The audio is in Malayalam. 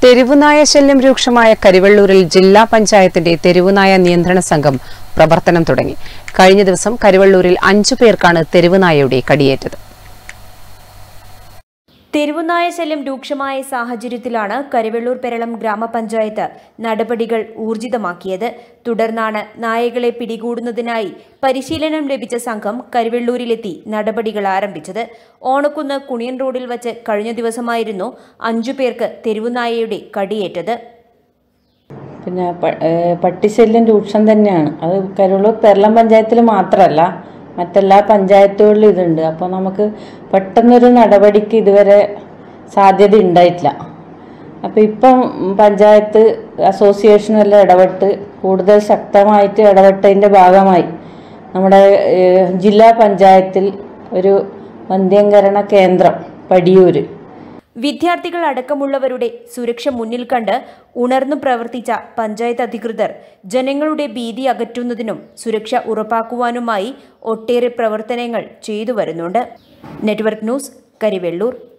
തെരുവുനായ ശല്യം രൂക്ഷമായ കരിവെള്ളൂരിൽ ജില്ലാ പഞ്ചായത്തിന്റെ തെരുവുനായ നിയന്ത്രണ സംഘം പ്രവർത്തനം തുടങ്ങി കഴിഞ്ഞ ദിവസം കരിവെള്ളൂരിൽ അഞ്ചു പേർക്കാണ് തെരുവുനായയുടെ കടിയേറ്റത് തെരുവുനായ ശല്യം രൂക്ഷമായ സാഹചര്യത്തിലാണ് കരുവെള്ളൂർ പെരളം ഗ്രാമപഞ്ചായത്ത് നടപടികൾ ഊർജിതമാക്കിയത് തുടർന്നാണ് നായകളെ പിടികൂടുന്നതിനായി പരിശീലനം ലഭിച്ച സംഘം കരുവെള്ളൂരിലെത്തി നടപടികൾ ആരംഭിച്ചത് ഓണക്കുന്ന് കുണിയൻ റോഡിൽ വച്ച് കഴിഞ്ഞ ദിവസമായിരുന്നു അഞ്ചു പേർക്ക് തെരുവുനായയുടെ കടിയേറ്റത് പിന്നെ പ- ഏഹ് പട്ടിശല്യം രൂക്ഷം തന്നെയാണ് അത് കരുളൂർ പെരളം പഞ്ചായത്തിൽ മാത്രമല്ല മറ്റെല്ലാ പഞ്ചായത്തുകളിലും ഇതുണ്ട് അപ്പോൾ നമുക്ക് പെട്ടെന്നൊരു നടപടിക്ക് ഇതുവരെ സാധ്യത ഉണ്ടായിട്ടില്ല അപ്പോൾ ഇപ്പം പഞ്ചായത്ത് അസോസിയേഷനെല്ലാം ഇടപെട്ട് കൂടുതൽ ശക്തമായിട്ട് ഇടപെട്ടതിൻ്റെ ഭാഗമായി നമ്മുടെ ഏഹ് ജില്ലാ പഞ്ചായത്തിൽ ഒരു വന്ധ്യംകരണ കേന്ദ്രം പടിയൂര് വിദ്യാർത്ഥികൾ അടക്കമുള്ളവരുടെ സുരക്ഷ മുന്നിൽ കണ്ട് ഉണർന്നു പ്രവർത്തിച്ച പഞ്ചായത്ത് അധികൃതർ ജനങ്ങളുടെ ഭീതി അകറ്റുന്നതിനും സുരക്ഷ ഉറപ്പാക്കുവാനുമായി ഒട്ടേറെ പ്രവർത്തനങ്ങൾ ചെയ്തു വരുന്നുണ്ട് നെറ്റ്വർക്ക് ന്യൂസ് കരിവെള്ളൂർ